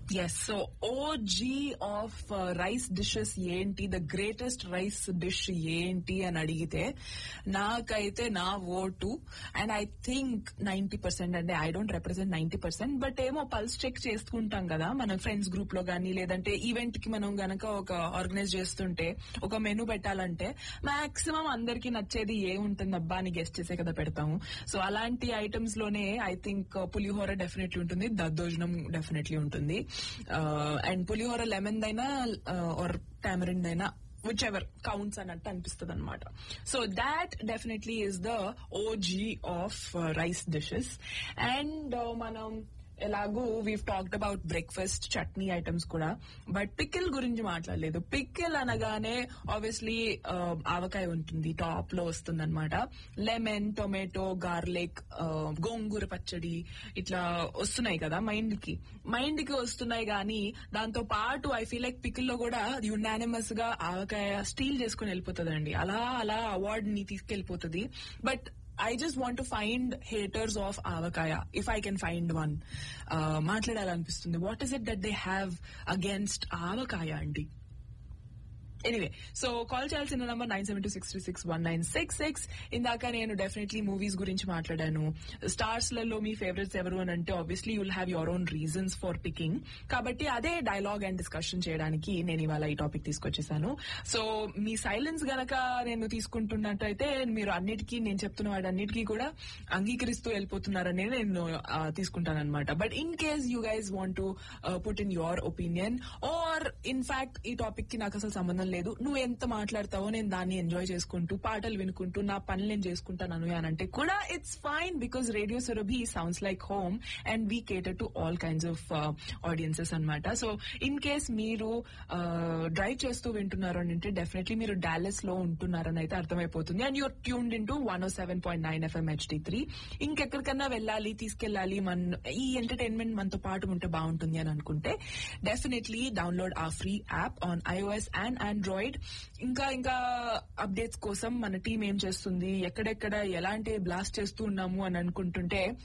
yes so OG of rice dishes ఏంటి the greatest rice dish ఏంటి అని అడిగితే నాకైతే నా vote and I think ninety percent అంటే I don't represent ninety percent but ఏమో పల్స్ చెక్ చేసుకుంటాం కదా మన ఫ్రెండ్స్ గ్రూప్ లో గానీ లేదంటే ఈవెంట్ కి మనం గనక ఒక ఆర్గనైజ్ చేస్తుంటే ఒక మెనూ పెట్టాలంటే మాక్సిమం అందరికి నచ్చేది ఏ ఉంటుంది అబ్బా అని గెస్ట్ చేసే కదా పెడతాము సో అలాంటి ఐటమ్స్ లోనే ఐ థింక్ పులిహోర డెఫినెట్లీ ఉంటుంది దద్దోజనం డెఫినెట్లీ ఉంటుంది అండ్ పులిహోర లెమన్ దైనా ఆర్ టామరిన్ అయినా విచ్ ఎవర్ కౌంట్స్ అన్నట్టు అనిపిస్తుంది అనమాట so that definitely is the OG of rice dishes and మనం ఎలాగూ we've talked about breakfast chutney items కూడా బట్ పికిల్ గురించి మాట్లాడలేదు పికిల్ అనగానే ఆబ్వియస్లీ ఆవకాయ ఉంటుంది టాప్ లో వస్తుంది అనమాట లెమన్ టొమాటో గార్లిక్ గోంగూర పచ్చడి ఇట్లా వస్తున్నాయి కదా మైండ్ కి మైండ్ కి వస్తున్నాయి కానీ దాంతో పాటు ఐ ఫీల్ లైక్ పికిల్ లో కూడా యునానిమస్ గా ఆవకాయ స్టీల్ చేసుకుని వెళ్ళిపోతుందండి అలా అలా అవార్డ్ ని తీసుకెళ్లిపోతుంది but I just want to find haters of avakaya if I can find one మాట్లాడాలనిపిస్తుంది what is it that they have against avakaya అండి ఎనీవే సో కాల్ చేయాల్సిన number nine seven two six three six one nine six six ఇందాక నేను definitely movies గురించి మాట్లాడాను stars లలో మీ favourites ఎవరు అని అంటే obviously you'll have your own reasons for picking కాబట్టి అదే డైలాగ్ అండ్ డిస్కషన్ చేయడానికి నేను ఇవాళ ఈ టాపిక్ తీసుకొచ్చేసాను సో మీ సైలెన్స్ గనక నేను తీసుకుంటున్నట్టయితే మీరు అన్నిటికీ నేను చెప్తున్న వాటన్నిటికీ కూడా అంగీకరిస్తూ వెళ్ళిపోతున్నారని నేను తీసుకుంటాను అనమాట but in case you guys want to put in your opinion or in fact ఈ టాపిక్ కి నాకు అసలు సంబంధం లేదు నువ్వు ఎంత మాట్లాడతావో నేను దాన్ని ఎంజాయ్ చేసుకుంటూ పాటలు వినుకుంటూ నా పనులు నేను చేసుకుంటాను అని అంటే కూడా it's fine because radio Surabhi sounds like home and we cater to all kinds of audiences అనమాట సో ఇన్ కేస్ మీరు డ్రైవ్ చేస్తూ వింటున్నారు అని అంటే డెఫినెట్లీ మీరు డాలస్ లో ఉంటున్నారని అయితే అర్థమైపోతుంది and you're tuned in to one o seven point nine FM HD three ఇంకెక్కడికన్నా వెళ్ళాలి తీసుకెళ్ళాలి మన ఈ ఎంటర్టైన్మెంట్ మనతో పాటు ఉంటే బాగుంటుంది అని అనుకుంటే డెఫినెట్లీ డౌన్లోడ్ ఆ free app on iOS and Android ఇంకా ఇంకా అప్డేట్స్ కోసం మన టీం ఏం చేస్తుంది ఎక్కడెక్కడ ఎలాంటి బ్లాస్ట్ చేస్తూ ఉన్నాము అని అనుకుంటుంటే